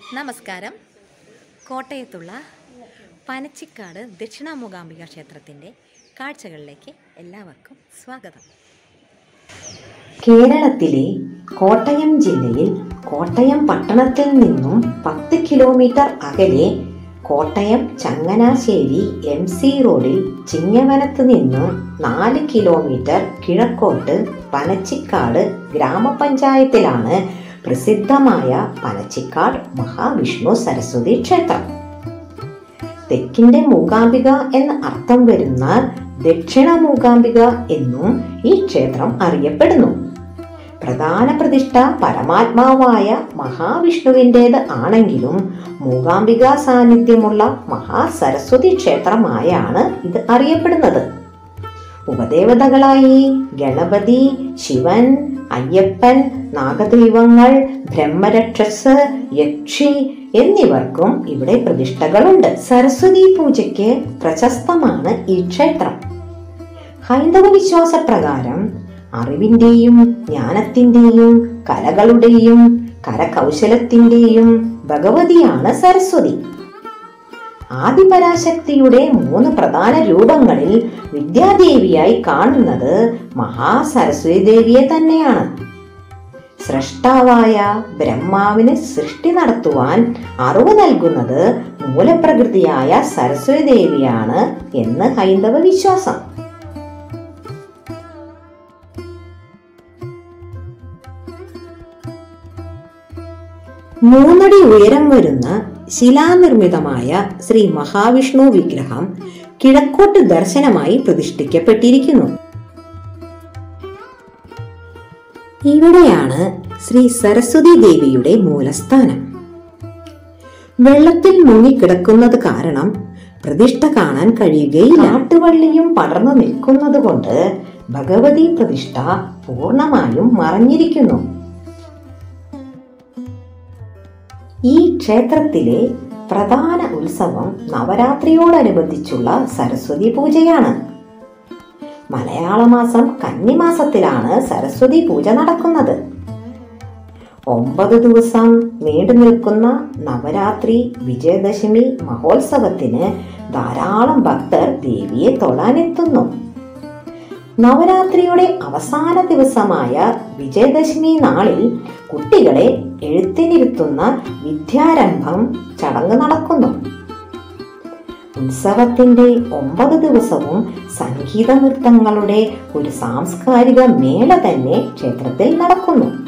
നമസ്കാരം കോട്ടയത്തുള്ള പനച്ചിക്കാട് ദക്ഷിണാമൂകാംബിക ക്ഷേത്രത്തിൻ്റെ കാഴ്ചകളിലേക്ക് എല്ലാവർക്കും സ്വാഗതം കേരളത്തിലെ കോട്ടയം ജില്ലയിൽ കോട്ടയം പട്ടണത്തിൽ നിന്നും പത്ത് കിലോമീറ്റർ അകലെ കോട്ടയം ചങ്ങനാശ്ശേരി എം സി റോഡിൽ ചിങ്ങവനത്ത് നിന്ന് നാല് കിലോമീറ്റർ കിഴക്കോട്ട് പനച്ചിക്കാട് ഗ്രാമപഞ്ചായത്തിലാണ് പ്രസിദ്ധമായ പനച്ചിക്കാട് മഹാവിഷ്ണു സരസ്വതി ക്ഷേത്രം തെക്കിന്റെ മൂകാംബിക എന്ന അർത്ഥം വരുന്ന ദക്ഷിണ മൂകാംബിക എന്നും ഈ ക്ഷേത്രം അറിയപ്പെടുന്നു പ്രധാന പ്രതിഷ്ഠ പരമാത്മാവായ മഹാവിഷ്ണുവിൻ്റേത് ആണെങ്കിലും മൂകാംബിക സാന്നിധ്യമുള്ള മഹാസരസ്വതി ക്ഷേത്രമായാണ് ഇത് അറിയപ്പെടുന്നത് ഉപദേവതകളായി ഗണപതി ശിവൻ അയ്യപ്പൻ നാഗദൈവങ്ങൾ ബ്രഹ്മരക്ഷസ് യക്ഷി എന്നിവർക്കും ഇവിടെ പ്രതിഷ്ഠകളുണ്ട് സരസ്വതി പൂജയ്ക്ക് പ്രശസ്തമാണ് ഈ ക്ഷേത്രം ഹൈന്ദവ വിശ്വാസപ്രകാരം അറിവിന്റെയും ജ്ഞാനത്തിന്റെയും കലകളുടെയും കരകൗശലത്തിന്റെയും ഭഗവതിയാണ് സരസ്വതി ആദിപരാശക്തിയുടെ മൂന്ന് പ്രധാന രൂപങ്ങളിൽ വിദ്യാദേവിയായി കാണുന്നത് മഹാസരസ്വതി ദേവിയെ തന്നെയാണ് സൃഷ്ടാവായ ബ്രഹ്മാവിന് സൃഷ്ടി നടത്തുവാൻ അറിവ് നൽകുന്നത് മൂലപ്രകൃതിയായ സരസ്വതി ദേവിയാണ് എന്ന് ഹൈന്ദവ വിശ്വാസം മൂന്നടി ഉയരം വരുന്ന ശിലാനിർമ്മിതമായ ശ്രീ മഹാവിഷ്ണു വിഗ്രഹം കിഴക്കോട്ട് ദർശനമായി പ്രതിഷ്ഠിക്കപ്പെട്ടിരിക്കുന്നു ഇവിടെയാണ് ശ്രീ സരസ്വതി ദേവിയുടെ മൂലസ്ഥാനം വെള്ളത്തിൽ മുങ്ങിക്കിടക്കുന്നത് കാരണം പ്രതിഷ്ഠ കാണാൻ കഴിയുകയില്ല നാട്ടുവള്ളിയും പടർന്നു നിൽക്കുന്നത് കൊണ്ട് ഭഗവതി പ്രതിഷ്ഠ പൂർണ്ണമായും മറഞ്ഞിരിക്കുന്നു ഈ ക്ഷേത്രത്തിലെ പ്രധാന ഉത്സവം നവരാത്രിയോടനുബന്ധിച്ചുള്ള സരസ്വതി പൂജയാണ് മലയാള മാസം കന്നിമാസത്തിലാണ് സരസ്വതി പൂജ നടക്കുന്നത് ഒമ്പത് ദിവസം നീണ്ടു നിൽക്കുന്ന നവരാത്രി വിജയദശമി മഹോത്സവത്തിന് ധാരാളം ഭക്തർ ദേവിയെ തൊഴാനെത്തുന്നു നവരാത്രിയുടെ അവസാന ദിവസമായ വിജയദശമി നാളിൽ കുട്ടികളെ എഴുത്തിനിരുത്തുന്ന വിദ്യാരംഭം ചടങ്ങ് നടക്കുന്നു ഉത്സവത്തിന്റെ ഒമ്പത് ദിവസവും സംഗീത നൃത്തങ്ങളുടെ ഒരു സാംസ്കാരിക മേള തന്നെ ക്ഷേത്രത്തിൽ നടക്കുന്നു